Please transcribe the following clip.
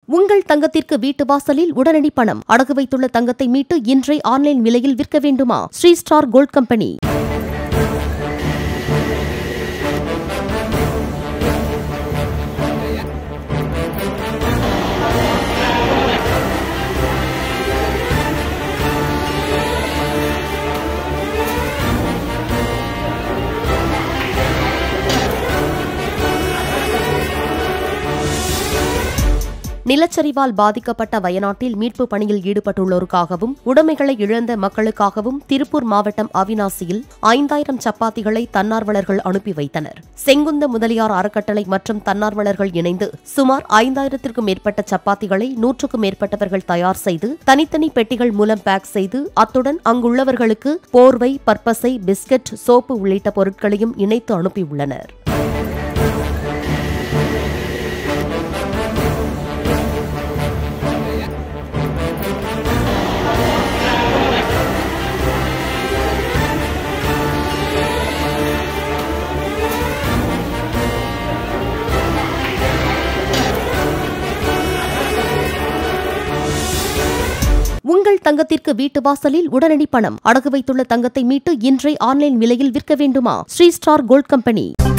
உங்கள் தங்கத்திற்கு வீட்டு வாசலில் உடனடி பணம் அடகு வைத்துள்ள தங்கத்தை மீட்டு இன்றே ஆன்லைன் விலையில் விற்க வேண்டுமா ஸ்ரீ ஸ்டார் கோல்ட் கம்பெனி நிலச்சரிவால் பாதிக்கப்பட்ட வயநாட்டில் மீட்பு பணியில் ஈடுபட்டுள்ளோருக்காகவும் உடைமைகளை இழந்த மக்களுக்காகவும் திருப்பூர் மாவட்டம் அவினாசியில் ஐந்தாயிரம் சப்பாத்திகளை தன்னார்வலர்கள் அனுப்பி வைத்தனர் செங்குந்த முதலியார் அறக்கட்டளை மற்றும் தன்னார்வலர்கள் இணைந்து சுமார் ஐந்தாயிரத்திற்கும் மேற்பட்ட சப்பாத்திகளை நூற்றுக்கும் மேற்பட்டவர்கள் தயார் செய்து தனித்தனி பெட்டிகள் மூலம் பேக் செய்து அத்துடன் அங்குள்ளவர்களுக்கு போர்வை பற்பசை பிஸ்கட் சோப்பு உள்ளிட்ட பொருட்களையும் இணைத்து அனுப்பியுள்ளனர் உங்கள் தங்கத்திற்கு வீட்டு வாசலில் உடனடி பணம் அடகு வைத்துள்ள தங்கத்தை மீட்டு இன்றே ஆன்லைன் விலையில் விற்க வேண்டுமா ஸ்ரீ ஸ்டார் கோல்ட் கம்பெனி